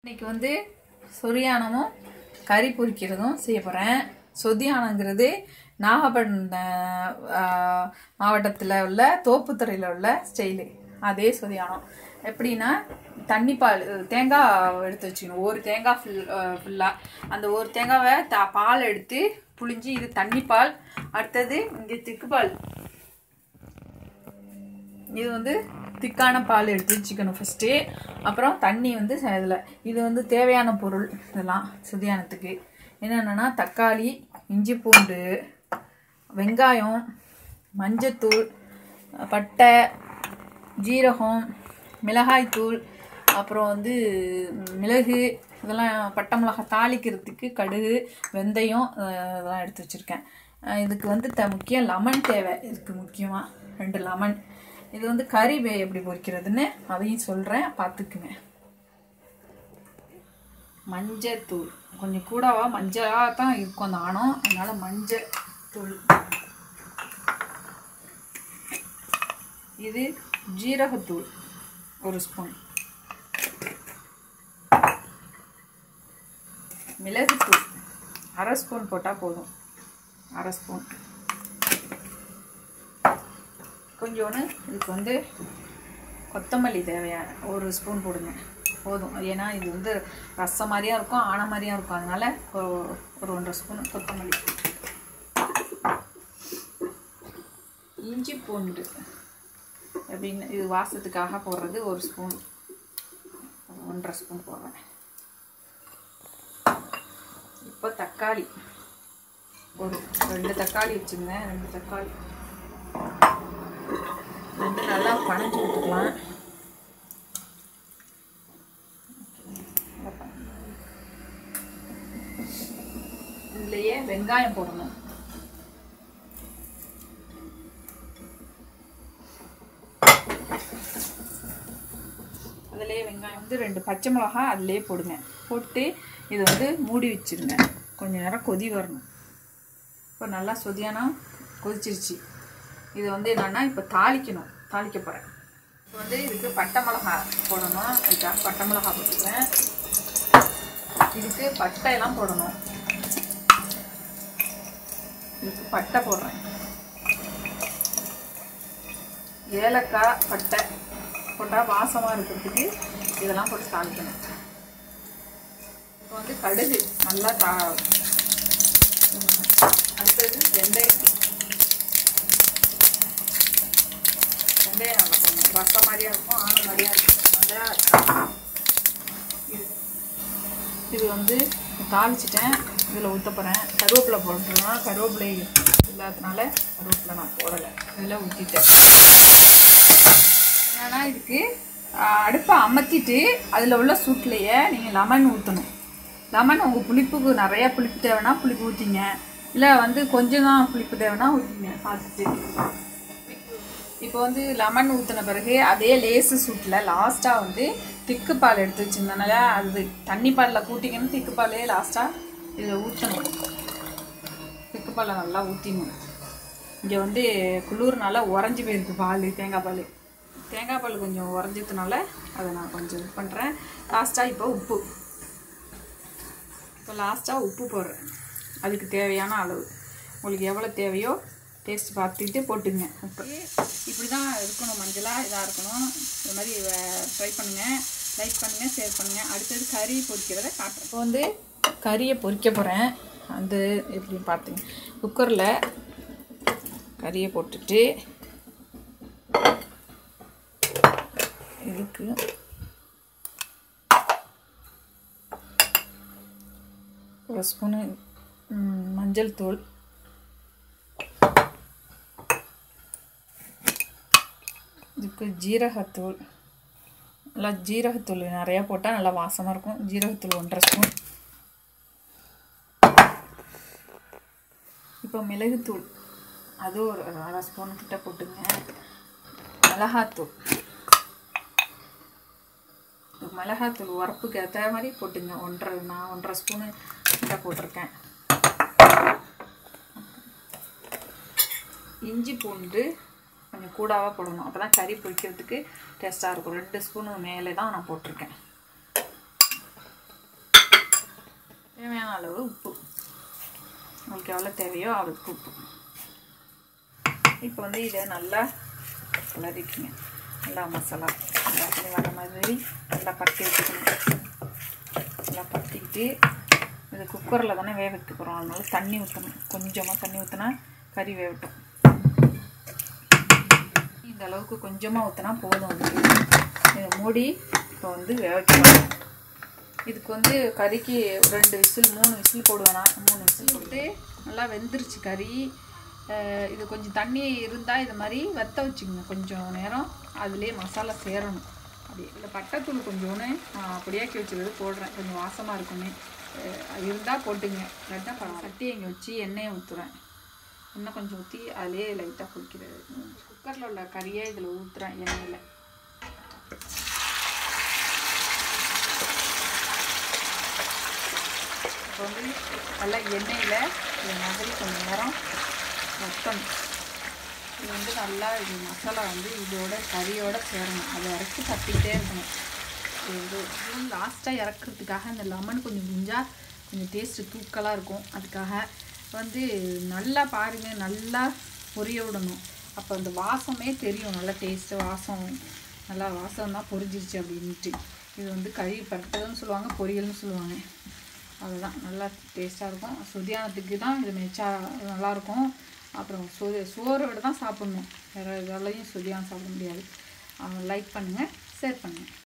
இன்னைக்கு வந்து சொரியானமும் கறி பொரிக்கிறதும் செய்ய போகிறேன் சொதியானங்கிறது நாகப்பட்டினம் மாவட்டத்தில் உள்ள தோப்புத்துறையில் உள்ள ஸ்டைலு அதே சொதியானம் எப்படின்னா தண்ணி பால் தேங்காய் எடுத்து வச்சுக்கணும் ஒரு தேங்காய் ஃபுல் ஃபுல்லாக அந்த ஒரு தேங்காவை த பால் எடுத்து புழிஞ்சு இது தண்ணி பால் அடுத்தது இங்கே திக்கு பால் இது வந்து திக்கான பால் எடுத்து வச்சுக்கணும் ஃபஸ்ட்டு அப்புறம் தண்ணி வந்து இதில் இது வந்து தேவையான பொருள் இதெல்லாம் சுதியானத்துக்கு என்னென்னா தக்காளி இஞ்சி பூண்டு வெங்காயம் மஞ்சத்தூள் பட்டை ஜீரகம் மிளகாய்த்தூள் அப்புறம் வந்து மிளகு இதெல்லாம் பட்டை மிளகாய் தாளிக்கிறதுக்கு கடுகு வெந்தயம் அஹ் இதெல்லாம் எடுத்து வச்சுருக்கேன் அஹ் இதுக்கு வந்து த முக்கியம் லெமன் தேவை இதுக்கு முக்கியமாக ரெண்டு லெமன் இது வந்து கறி வே எப்படி பொரிக்கிறதுன்னு அதையும் சொல்கிறேன் பார்த்துக்குங்க மஞ்சத்தூள் கொஞ்சம் கூடவா மஞ்சளாக தான் இருக்கும் அந்த ஆணம் அதனால் மஞ்சள் தூள் இது ஜீரகத்தூள் ஒரு ஸ்பூன் மிளகுத்தூள் அரை ஸ்பூன் போட்டால் போதும் அரை ஸ்பூன் கொஞ்சோன்னு இதுக்கு வந்து கொத்தமல்லி தேவையான ஒரு ஸ்பூன் போடுங்க போதும் ஏன்னா இது வந்து ரசம் மாதிரியா இருக்கும் ஆன மாதிரியா இருக்கும் அதனால ஒரு ஒரு ஒன்றரை ஸ்பூன் கொத்தமல்லி இஞ்சி பூண்டு அப்படின்னு இது வாசத்துக்காக போடுறது ஒரு ஸ்பூன் ஒன்றரை ஸ்பூன் போடுறேன் இப்போ தக்காளி ஒரு ரெண்டு தக்காளி வச்சுருந்தேன் ரெண்டு தக்காளி வந்து நல்லா பனைஞ்சு விட்டுக்கலாம் இதுலேயே வெங்காயம் போடணும் அதுலேயே வெங்காயம் வந்து ரெண்டு பச்சை மிளகா அதுலேயே போடுங்க போட்டு இதை வந்து மூடி வச்சிருங்க கொஞ்ச நேரம் கொதி வரணும் இப்போ நல்லா சொதியானா கொதிச்சிருச்சு இது வந்து என்னன்னா இப்போ தாளிக்கணும் தாளிக்க போகிறேன் இப்போ வந்து இதுக்கு பட்டை மிளகா போடணும் இதுக்காக பட்டை மிளகா போட்டுக்கிறேன் இதுக்கு பட்டையெல்லாம் போடணும் இதுக்கு பட்டை போடுறேன் ஏலக்காய் பட்டை போட்டால் வாசமாக இருக்கிறதுக்கு இதெல்லாம் போட்டு தாளிக்கணும் இப்போ வந்து கடுகு நல்லா தா அடுத்தது வெந்தயம் வெந்தயம் நல்லா போடணும் ரசம் மாதிரியா இருக்கும் ஆன மாதிரியா இருக்கும் நல்லா இது இது வந்து தாளிச்சிட்டேன் இதில் ஊற்ற போகிறேன் கருவேப்பிலை போட்டுருவேன் கருவேப்பிலை இல்லாததுனால கருவேப்பிலை நான் போடலை இதில் ஊற்றிட்டேன் என்னன்னா இதுக்கு ஆஹ், அடுப்பை அமர்த்திட்டு அதில் உள்ள சூட்லேயே நீங்கள் லெமன் ஊற்றணும் லெமன் உங்கள் புளிப்புக்கு நிறைய புளிப்பு தேவைன்னா புளிப்பு ஊற்றிங்க இல்லை வந்து கொஞ்சம் தான் புளிப்பு தேவைன்னா ஊற்றிங்க பார்த்துட்டு இப்போ வந்து லெமன் ஊற்றின பிறகு அதே லேசு சூட்டில் லாஸ்ட்டாக வந்து திக்கு பால் எடுத்து வச்சுருந்தனால அது தண்ணி பாலில் கூட்டிக்கணும் திக்கு பாலே லாஸ்ட்டாக இதில் ஊற்றணும் திக்கு பாலை நல்லா ஊற்றிடணும் இங்கே வந்து குளிர்னால உறைஞ்சி போயிருக்கு பால் தேங்காய் பால் தேங்காய் பால் கொஞ்சம் உறைஞ்சதுனால அதை நான் கொஞ்சம் இது பண்ணுறேன் லாஸ்ட்டாக இப்போ உப்பு இப்போ லாஸ்ட்டாக உப்பு போடுறேன் அதுக்கு தேவையான அளவு உங்களுக்கு எவ்வளோ தேவையோ டேஸ்ட் பார்த்துக்கிட்டு போட்டுங்க உப்பு இப்படி தான் இருக்கணும் மஞ்சளாக இதாக இருக்கணும் இது மாதிரி ட்ரை பண்ணுங்கள் லைக் பண்ணுங்கள் ஷேர் பண்ணுங்கள் அடுத்தது கறி பொரிக்கிறத காட்டுறேன் இப்போ வந்து கறியை பொரிக்க போகிறேன் அது எப்படி பார்த்துங்க குக்கரில் கறியை போட்டுட்டு இதுக்கு ஒரு ஸ்பூனு ம், மஞ்சள் தூள் இதுக்கு ஜீரகத்தூள் நல்லா ஜீரகத்தூள் நிறையா போட்டால் நல்லா வாசமாக இருக்கும் ஜீரகத்தூள் ஒன்றரை ஸ்பூன் இப்போ மிளகுத்தூள் அது ஒரு அரை ஸ்பூன் கிட்ட போட்டுங்க மிளகாத்தூள் மிளகாத்தூள் உரப்புக்கு ஏற்ற மாதிரி போட்டுங்க ஒன்றரை நான் ஒன்றரை ஸ்பூனு கிட்ட போட்டிருக்கேன் இஞ்சி பூண்டு கொஞ்சம் கூடாவாக போடணும் அப்போ தான் கறி பொரிக்கிறதுக்கு டேஸ்ட்டாக இருக்கும் ரெண்டு ஸ்பூனு மேலே தான் நான் போட்டிருக்கேன் தேவையான அளவு உப்பு உங்களுக்கு எவ்வளோ தேவையோ அவ்வளோக்கு உப்பு இப்போ வந்து இதை நல்லா கிளறிக்குங்க நல்லா மசாலா எல்லாத்துலேயும் வர மாதிரி நல்லா பட்டி வச்சுக்கணும் நல்லா பட்டிக்கிட்டு இது குக்கரில் தானே வேக வைக்க போகிறோம் அதனால தண்ணி ஊற்றணும் கொஞ்சமாக தண்ணி ஊற்றினா கறி வேகட்டும் இந்த அளவுக்கு கொஞ்சமாக ஊற்றினா போதும் வந்து இதை மூடி இப்போ வந்து வேக வைக்கணும் இதுக்கு வந்து கறிக்கு ரெண்டு விசில் மூணு விசில் போடுவேனா மூணு விசில் போட்டு நல்லா வெந்துருச்சு கறி அஹ் இது கொஞ்சம் தண்ணி இருந்தால் இது மாதிரி வத்த வச்சுக்கோங்க கொஞ்சம் நேரம் அதுலேயே மசாலா சேரணும் அப்படி இல்லை பட்டைத்தூள் கொஞ்சோன்னு நான் பொடியாக்கி வச்சுக்கிறது போடுறேன் கொஞ்சம் வாசமாக இருக்குமே இருந்தால் போட்டுங்க இல்லாட்டா பரவாயில்ல சட்டி இங்கே வச்சு எண்ணெயை ஊற்றுறேன் எண்ணெய் கொஞ்சம் ஊற்றி அதிலே லைட்டாக குடிக்கிறது குக்கரில் உள்ள கறியை இதில் ஊற்றுறேன் எண்ணெயில் இப்போ வந்து நல்லா எண்ணெயில் இது மாதிரி கொஞ்சம் நேரம் வத்தணும் இது வந்து நல்லா இது மசாலா வந்து இதோட கறியோட சேரணும் அது வரைக்கும் தட்டிக்கிட்டே இருக்கணும் இது வந்து லாஸ்ட்டாக இறக்குறதுக்காக இந்த லெமன் கொஞ்சம் முடிஞ்சால் கொஞ்சம் டேஸ்ட்டு தூக்கலாக இருக்கும் அதுக்காக வந்து நல்லா பாருங்கள் நல்லா பொரிய விடணும் அப்போ அந்த வாசமே தெரியும் நல்லா டேஸ்ட்டு வாசம் நல்லா வாசம் தான் பொரிஞ்சிருச்சு அப்படின்ட்டு இது வந்து கறி பட்டதுன்னு சொல்லுவாங்க பொரியல்னு சொல்லுவாங்க அதுதான் நல்லா டேஸ்ட்டாக இருக்கும் சுதியானத்துக்கு தான் இது மெச்சா நல்லாயிருக்கும் அப்புறம் சோ சோறோட தான் சாப்பிட்ணும் வேறு இதெல்லாம் சுதியானம் சாப்பிட முடியாது லைக் பண்ணுங்கள் ஷேர் பண்ணுங்கள்